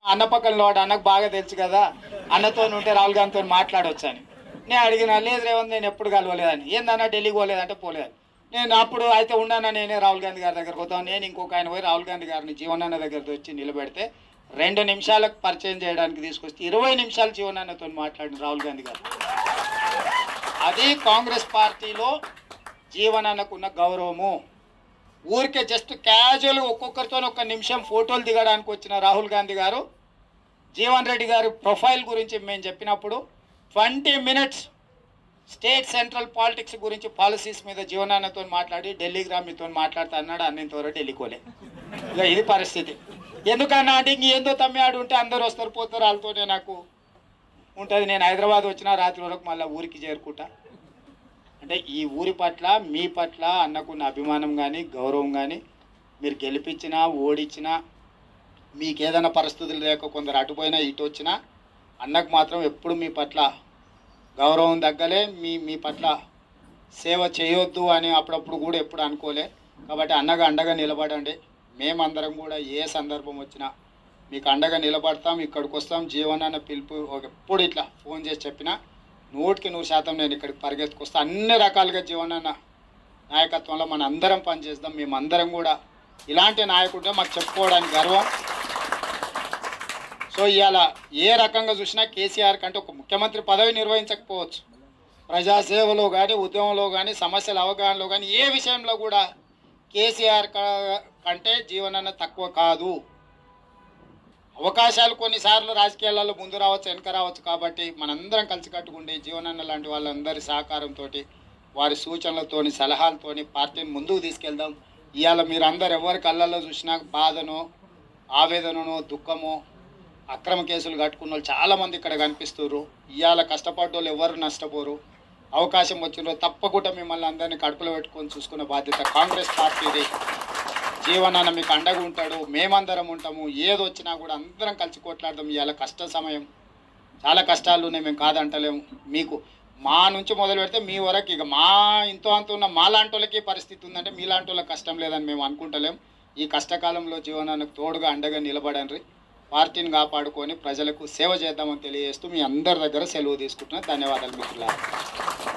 అన్న పక్కన వాడు అన్నకు బాగా తెలుసు కదా అన్నతో ఉంటే రాహుల్ గాంధీతో మాట్లాడవచ్చు అని నేను అడిగిన లేదు రేవంత్ నేను ఎప్పుడు కలవలేదని ఏందన్నా ఢిల్లీకి పోలేదంటే పోలేదు నేను అప్పుడు అయితే ఉన్నానా నేనే రాహుల్ గాంధీ గారి దగ్గరకు పోతాను నేను ఇంకొక ఆయన పోయి రాహుల్ గాంధీ గారిని జీవనన్న దగ్గరకు వచ్చి నిలబెడితే రెండు నిమిషాలకు పరిచయం చేయడానికి తీసుకొస్తే ఇరవై నిమిషాలు జీవనన్నతో మాట్లాడిన రాహుల్ గాంధీ గారు అది కాంగ్రెస్ పార్టీలో జీవనన్నకున్న గౌరవము ఊరికే జస్ట్ క్యాజువల్ ఒక్కొక్కరితో ఒక నిమిషం ఫోటోలు దిగడానికి వచ్చిన రాహుల్ గాంధీ గారు జీవన్ రెడ్డి గారి ప్రొఫైల్ గురించి మేము చెప్పినప్పుడు twenty minutes state central politics గురించి పాలసీస్ మీద జీవనాన్నతో మాట్లాడి ఢిల్లీకి రా మీతో మాట్లాడుతా అన్నాడు అన్నంతవరకు ఢిల్లీకి పోలే ఇక ఇది పరిస్థితి ఎందుకన్నా అంటే ఇంక ఏందో తమ్మి ఆడు ఉంటే అందరు వస్తారు పోతారు వాళ్ళతోనే నాకు ఉంటుంది నేను హైదరాబాద్ వచ్చిన రాత్రి వరకు మళ్ళీ ఊరికి చేరుకుంటా అంటే ఈ ఊరి పట్ల మీ పట్ల అన్నకున్న అభిమానం కానీ గౌరవం కానీ మీరు గెలిపించినా ఓడించినా మీకు ఏదైనా పరిస్థితులు లేక కొందరు అటుపోయినా ఇటు వచ్చినా అన్నకు మాత్రం ఎప్పుడు మీ పట్ల గౌరవం తగ్గలే మీ మీ పట్ల సేవ చేయొద్దు అని అప్పుడప్పుడు కూడా ఎప్పుడు అనుకోలే కాబట్టి అన్నగా అండగా నిలబడండి మేమందరం కూడా ఏ సందర్భం వచ్చినా మీకు అండగా నిలబడతాం ఇక్కడికి వస్తాం జీవనాన్న పిలుపు ఒక- ఎప్పుడు ఇట్లా ఫోన్ చేసి చెప్పినా నూటికి నూరు శాతం నేను ఇక్కడికి పరిగెత్తుకొస్తా అన్ని రకాలుగా జీవనాన్న నాయకత్వంలో మన అందరం పనిచేద్దాం మేమందరం కూడా ఇలాంటి నాయకుడిగా మాకు చెప్పుకోవడానికి గర్వం సో ఇవాళ ఏ రకంగా చూసినా కేసీఆర్ కంటే ఒక ముఖ్యమంత్రి పదవి నిర్వహించకపోవచ్చు ప్రజాసేవలో కానీ ఉద్యమంలో కానీ సమస్యల అవగాహనలో కానీ ఏ విషయంలో కూడా కేసీఆర్ క- కంటే జీవనన్న తక్కువ కాదు అవకాశాలు కొన్నిసార్లు రాజకీయాలలో ముందు రావచ్చు వెనక రావచ్చు కాబట్టి మనందరం కలిసికట్టుకుంటే జీవనన్న లాంటి వాళ్ళందరి సహకారంతో వారి సూచనలతోని సలహాలతోని పార్టీని ముందుకు తీసుకెళ్దాం ఇవాళ మీరు అందరు ఎవరి కళ్ళల్లో చూసినా బాధనో ఆవేదననో దుఃఖమో అక్రమ కేసులు కట్టుకున్న వాళ్ళు చాలామంది ఇక్కడ కనిపిస్తున్నారు ఇవాళ కష్టపడ్డ ఎవరు నష్టపోరు అవకాశం వచ్చిందో తప్పకుండా మిమ్మల్ని అందరినీ కడుపులో పెట్టుకొని చూసుకునే బాధ్యత కాంగ్రెస్ పార్టీది జీవనాన్న మీకు అండగా ఉంటాడు మేమందరం ఉంటాము ఏది వచ్చినా కూడా అందరం కలిసి కొట్లాడదాం ఇవాళ కష్ట సమయం చాలా కష్టాలు ఉన్నాయి మేము కాదంటలేము మీకు మా నుంచి మొదలు పెడితే మీ వరకు ఇక మా ఇంతో అంత ఉన్న మా లాంటి వాళ్ళకి పరిస్థితి ఉందంటే మీ లాంటి వాళ్ళకి కష్టం లేదని మేము అనుకుంటలేం ఈ కష్టకాలంలో జీవనానికి తోడుగా అండగా నిలబడండి పార్టీని కాపాడుకొని ప్రజలకు సేవ చేద్దామని తెలియజేస్తూ మీ అందరి దగ్గర సెలవు తీసుకుంటున్నా ధన్యవాదాలు మిత్రులారా